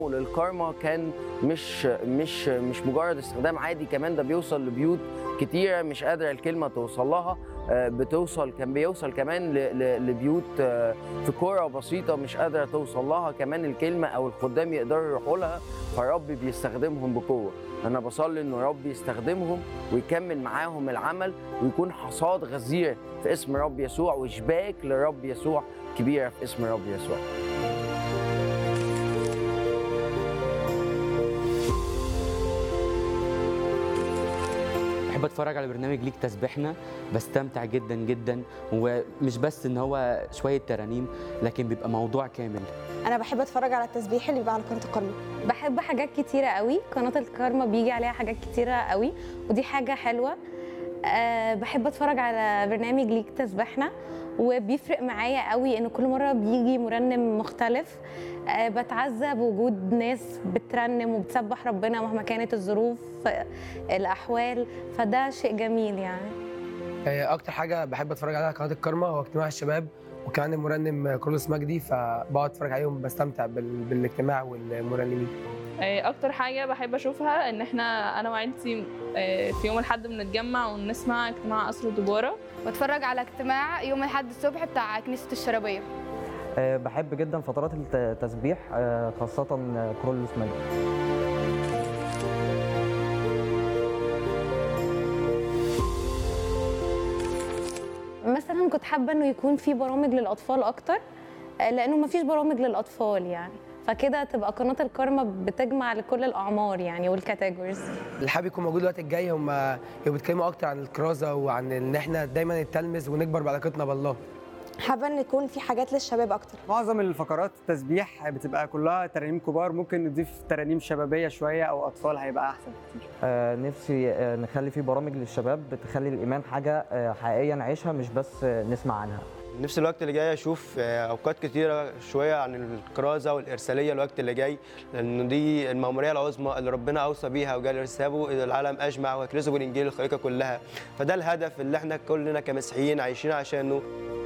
للكارما كان مش مش مش مجرد استخدام عادي كمان ده بيوصل لبيوت كتيره مش قادره الكلمه توصل لها آه، بتوصل كان بيوصل كمان ل- ل- لبيوت آه، في كوره بسيطه مش قادره توصل لها كمان الكلمه او الخدام يقدروا يروحوا لها فالرب بيستخدمهم بقوه انا بصلي ان رب يستخدمهم ويكمل معاهم العمل ويكون حصاد غزير في اسم رب يسوع وشباك لرب يسوع كبيره في اسم رب يسوع بحب اتفرج على برنامج ليك تسبيحنا بستمتع جدا جدا ومش بس ان هو شويه ترانيم لكن بيبقى موضوع كامل انا بحب اتفرج على التسبيح اللي بيبقى على قناه القرن بحب حاجات كتيرة قوي قناة الكارما بيجي عليها حاجات كتيرة قوي ودي حاجة حلوة أه بحب اتفرج على برنامج ليك تسبحنا وبيفرق معايا قوي ان كل مرة بيجي مرنم مختلف أه بتعزى بوجود ناس بترنم وبتسبح ربنا مهما كانت الظروف آه، الاحوال فده شيء جميل يعني آه، اكتر حاجه بحب اتفرج عليها على قناه الكارما هو اجتماع الشباب وكمان المرنم كرولوس مجدي فبقعد اتفرج عليهم بستمتع بال... بالاجتماع والمرنمين آه، اكتر حاجه بحب اشوفها ان احنا انا وعيلتي آه، في يوم الاحد بنتجمع ونسمع اجتماع قصر دبوره بتفرج على اجتماع يوم الاحد الصبح بتاع كنيسه الشرابيه آه، بحب جدا فترات التسبيح آه، خاصة كرولوس مجد مثلا كنت حابه انه يكون في برامج للاطفال اكتر آه، لانه ما فيش برامج للاطفال يعني فكده تبقى قناه الكارما بتجمع لكل الاعمار يعني والكاتيجوريز اللي حابب يكون موجود الوقت الجاي هم يبقوا بيتكلموا اكتر عن الكرازه وعن ان احنا دايما نتلمذ ونكبر بعلاقتنا بالله حابه ان يكون في حاجات للشباب اكتر معظم الفقرات التسبيح بتبقى كلها ترانيم كبار ممكن نضيف ترانيم شبابيه شويه او اطفال هيبقى احسن كتير آه، نفسي آه، نخلي في برامج للشباب بتخلي الإيمان حاجة آه، حقيقية نعيشها مش بس آه، نسمع عنها نفس الوقت اللي جاي اشوف آه، اوقات كتيره شويه عن الكرازه والارساليه الوقت اللي جاي لان دي المأموريه العظمى اللي ربنا اوصى بيها وقال ارسلوا الى العالم اجمع واكرزوا بالانجيل الخليقه كلها فده الهدف اللي احنا كلنا كمسيحيين عايشين عشانه